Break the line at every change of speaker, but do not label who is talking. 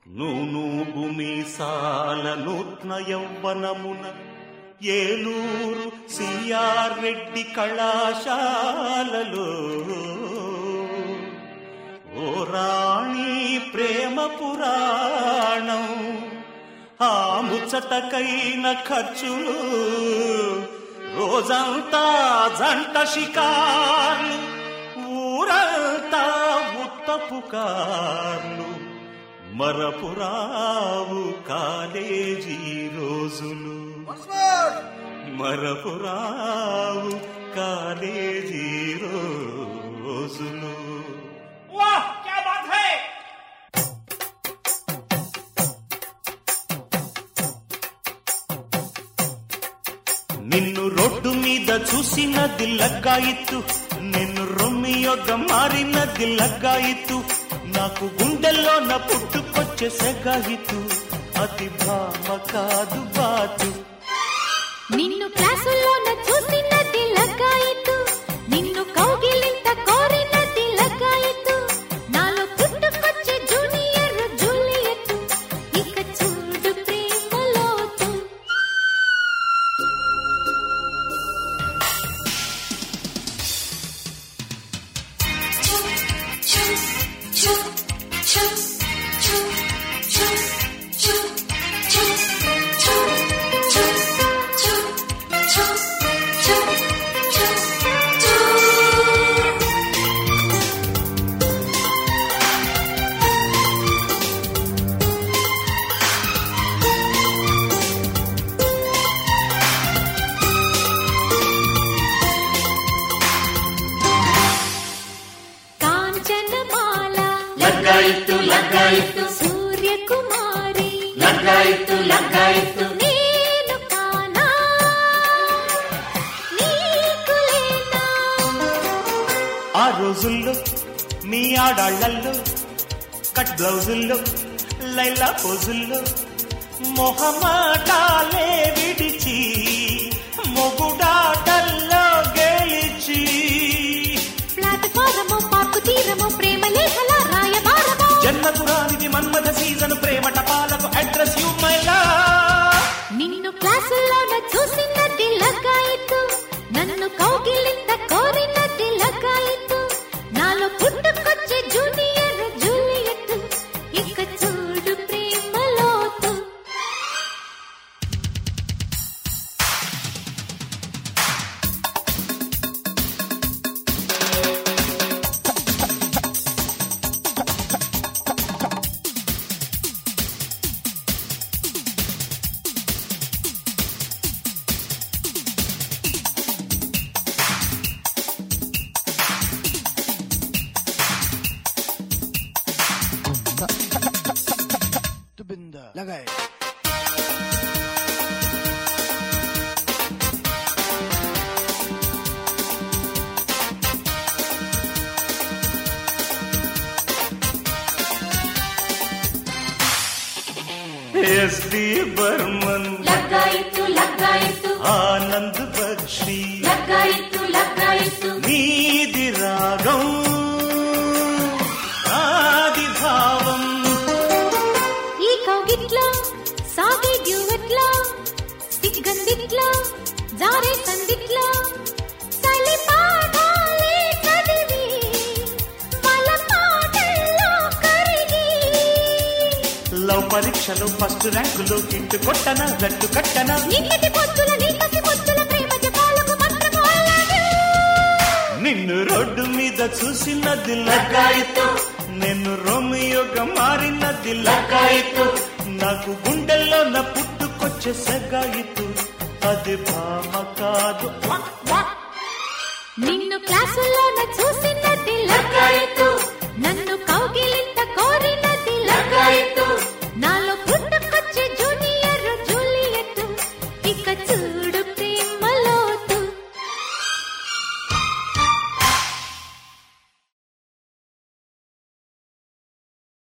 నూనూగు మీసాల నూత్న యౌవనమున ఏలూరు సిఆర్ రెడ్డి కళాశాలలో ఓ రాణి ప్రేమ పురాణం ఆ ముచ్చటకైన ఖర్చులు రోజంతా జంట షికార్లు ఊరంతా ఉత్తపు కార్లు మరపురావు కాలేజీ రోజులు మరపురావు కాలేజీ రోజులు
वाह क्या बात है
నిన్ను రోడ్డు మీద చూసినది లగ్గాయిత్తు నిన్ను రొమ్మియొగ్గ మారినది లగ్గాయిత్తు నాకు గుండెల్లో నా పుట్టుకొచ్చే సెగాయితు అది భామ కాదు బాతు
నిన్ను క్లాసుల్లోన చూసినది లగ్గాయితు నిన్ను కౌగిలింత కోరినది లగ్గాయితు నాలో పుట్టుకొచ్చే జూనియర్ జూలియట్ ఇక చూడు ప్రేమలోతు కాంచనమాల
లగ్గాయిత్తు లగ్గాయిత్తు
సూర్యకుమారి
లగ్గాయిత్తు లగ్గాయిత్తు
నేను కానా నీకు లేనా
ఆ రోజుల్లో మీ ఆడాళ్లల్లో కట్ బ్లౌజుల్లో లైలా పోజుల్లో మొహమాటాలే విడిచి మొగుడాటల్లో గెలిచి
ప్లాట్ఫారము పాకు తీరము ప్రేమ లేఖల రాయబారము
జన్మకు రానిది మన్మథ సీజన్ ప్రేమట పాలకు అడ్రస్ యు మై
నిన్ను క్లాసుల్లోన చూసినది లగ్గాయితు నన్ను కౌగిలింత కోరినది లగ్గాయితు నాలో పుట్టుకొచ్చే జూనియర్ జూలియట్ ఇక చూడు ప్రేమలోతు
तुबिंदा लगाए
ఎస్డి బర్మన్
లగ్గాయిత్తు లగ్గాయిత్తు
ఆనంద్ బక్షి
లగ్గాయిత్తు లగ్గాయిత్తు
నీది రాగం ఆది భావం
ఈ కౌగిట్లో సాగే డ్యూవెట్లో సిగ్గందిట్లో జారే సందిట్లో చలి పాఠాలే చదివి వాళ్ళ పాటల్లో కరిగి
లవ్ పరీక్షలో ఫస్ట్ ర్యాంకులో హిట్ కొట్టన గట్టు కట్టన
నిన్నటి పొత్తుల నీకసి పొత్తుల ప్రేమ జపాలకు మంత్రము అల్లాడు
నిన్ను రోడ్డు మీద చూసినది లగ్గాయితు నిన్ను రోమియోగా మారినది లగ్గాయితు నాకు గుండెల్లో నా పుట్టుకొచ్చే సెగాయితు అది భామ కాదు
నిన్ను క్లాసుల్లోన చూసినది లగ్గాయితు నన్ను కౌగిలింత కోరినది లగ్గాయితు నాలో